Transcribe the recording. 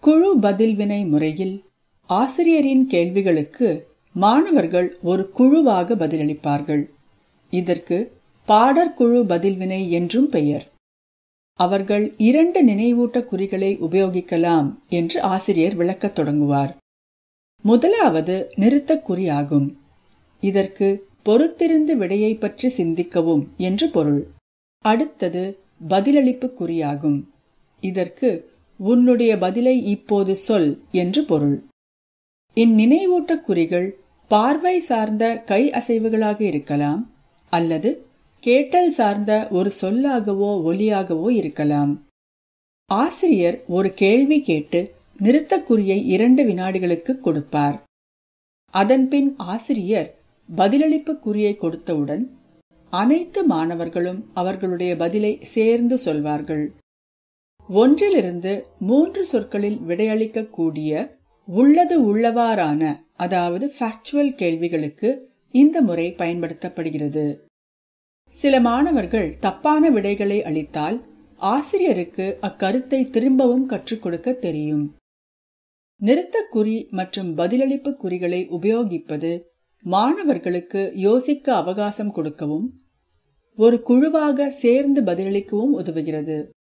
குழு பதில்வினை முறையில் ஆசிரியரின் கேள்விகளுக்கு மாணவர்கள் ஒரு குழுவாக பதிலளிப்பார்கள் இதற்கு பாடற்குழு பதில்வினை என்றும் பெயர் அவர்கள் இரண்டு நினைவூட்ட குறிகளை உபயோகிக்கலாம் என்று ஆசிரியர் விளக்கத் தொடங்குவார் முதலாவது நிறுத்தக் குறியாகும் இதற்கு பொறுத்திருந்து விடையை பற்றி சிந்திக்கவும் என்று பொருள் அடுத்தது பதிலளிப்பு குறியாகும் இதற்கு உன்னுடைய பதிலை இப்போது சொல் என்று பொருள் இந்நினைவூட்ட குறிகள் பார்வை சார்ந்த கை அசைவுகளாக இருக்கலாம் அல்லது கேட்டல் சார்ந்த ஒரு சொல்லாகவோ ஒலியாகவோ இருக்கலாம் ஆசிரியர் ஒரு கேள்வி கேட்டு நிறுத்தக்குறியை இரண்டு வினாடிகளுக்கு கொடுப்பார் அதன்பின் ஆசிரியர் பதிலளிப்பு குறியை கொடுத்தவுடன் அனைத்து மாணவர்களும் அவர்களுடைய பதிலை சேர்ந்து சொல்வார்கள் ஒன்றிலிருந்து மூன்று சொற்களில் விடையளிக்கக்கூடிய உள்ளது உள்ளவாறான அதாவது ஃபேக்சுவல் கேள்விகளுக்கு இந்த முறை பயன்படுத்தப்படுகிறது சில மாணவர்கள் தப்பான விடைகளை அளித்தால் ஆசிரியருக்கு அக்கருத்தை திரும்பவும் கற்றுக் கொடுக்க தெரியும் நிறுத்தக்குறி மற்றும் பதிலளிப்பு குறிகளை உபயோகிப்பது மாணவர்களுக்கு யோசிக்க அவகாசம் கொடுக்கவும் ஒரு குழுவாக சேர்ந்து பதிலளிக்கவும் உதவுகிறது